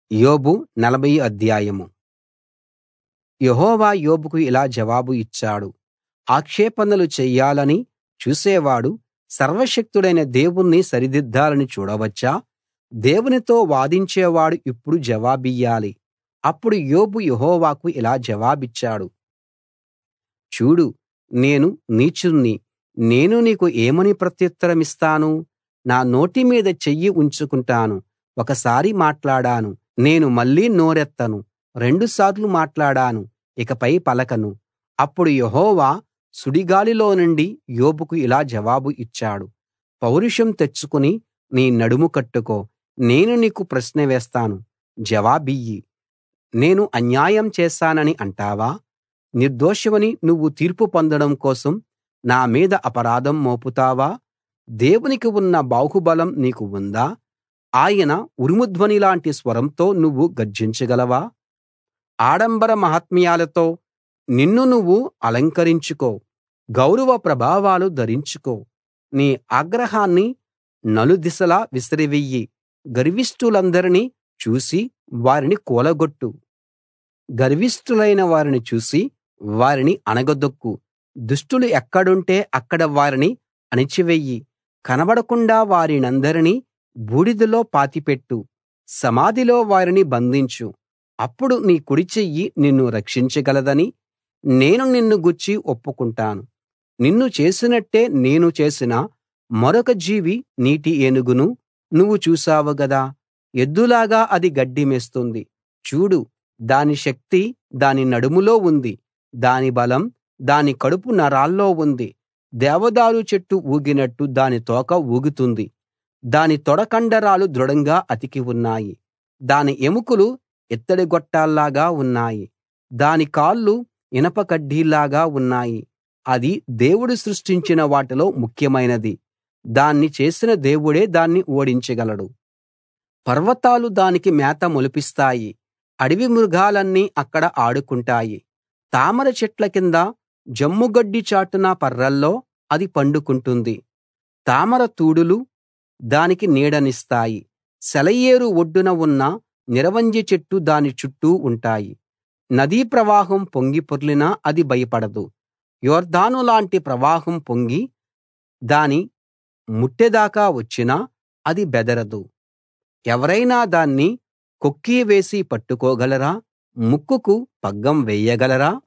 యోబు నలభై అధ్యాయం యెహోవా యోబుకు ఇలా జవాబు ఇచ్చాడు ఆక్షేపణలు చెయ్యాలని చూసేవాడు సర్వశక్తుడైన దేవుణ్ణి సరిదిద్దాలని చూడవచ్చా దేవునితో వాదించేవాడు ఇప్పుడు జవాబియ్యాలి అప్పుడు యోబు యెహోవాకు ఇలా జవాబిచ్చాడు చూడు నేను నీచుణ్ణి నేను నీకు ఏమని ప్రత్యుత్తరమిస్తాను నా నోటి మీద చెయ్యి ఉంచుకుంటాను ఒకసారి మాట్లాడాను నేను మళ్ళీ నోరెత్తను రెండుసార్లు మాట్లాడాను ఇకపై పలకను అప్పుడు యెహోవా సుడిగాలిలో నుండి యోబుకు ఇలా జవాబు ఇచ్చాడు పౌరుషం తెచ్చుకుని నీ నడుము కట్టుకో నేను నీకు ప్రశ్న వేస్తాను జవాబియ్యి నేను అన్యాయం చేశానని అంటావా నిర్దోషివని నువ్వు తీర్పు పొందడం కోసం నా మీద అపరాధం మోపుతావా దేవునికి ఉన్న బాహుబలం నీకు ఉందా ఆయన ఉరుముధ్వనిలాంటి స్వరంతో నువ్వు గర్జించగలవా ఆడంబర మహాత్మ్యాలతో నిన్ను నువ్వు అలంకరించుకో గౌరవ ప్రభావాలు ధరించుకో నీ ఆగ్రహాన్ని నలుదిశలా విసిరివెయ్యి గర్విష్ఠులందరినీ చూసి వారిని కూలగొట్టు గర్విష్ఠులైన వారిని చూసి వారిని అణగదొక్కు దుష్టులు ఎక్కడుంటే అక్కడ వారిని అణిచివెయ్యి కనబడకుండా వారినందరినీ బూడిదలో పాతిపెట్టు సమాధిలో వారిని బంధించు అప్పుడు నీ కుడిచెయ్యి నిన్ను రక్షించగలదని నేను నిన్ను గూర్చి ఒప్పుకుంటాను నిన్ను చేసినట్టే నేను చేసిన మరొక జీవి నీటి ఏనుగును నువ్వు చూశావు గదా ఎద్దులాగా అది గడ్డి మేస్తుంది చూడు దాని శక్తి దాని నడుములో ఉంది దాని బలం దాని కడుపు నరాల్లో ఉంది దేవదారు చెట్టు ఊగినట్టు దాని తోక ఊగుతుంది దాని తొడ కండరాలు దృఢంగా అతికి ఉన్నాయి దాని ఎముకలు ఇత్తడి గొట్టాల్లాగా ఉన్నాయి దాని కాళ్ళు ఇనప కడ్డీల్లాగా ఉన్నాయి అది దేవుడు సృష్టించిన వాటిలో ముఖ్యమైనది దాన్ని చేసిన దేవుడే దాన్ని ఓడించగలడు పర్వతాలు దానికి మేత మొలిపిస్తాయి అడవి మృగాలన్నీ అక్కడ ఆడుకుంటాయి తామర చెట్ల కింద జమ్ముగడ్డి చాటున పర్రల్లో అది పండుకుంటుంది తామర తూడులు దానికి నీడనిస్తాయి సెలయేరు ఒడ్డున ఉన్న నిరవంజి చెట్టు దాని చుట్టూ ఉంటాయి నదీ ప్రవాహం పొంగి పొర్లినా అది భయపడదు యొర్దాను లాంటి ప్రవాహం పొంగి దాని ముట్టెదాకా వచ్చినా అది బెదరదు ఎవరైనా దాన్ని కొక్కీ వేసి పట్టుకోగలరా ముక్కుకు పగ్గం వేయగలరా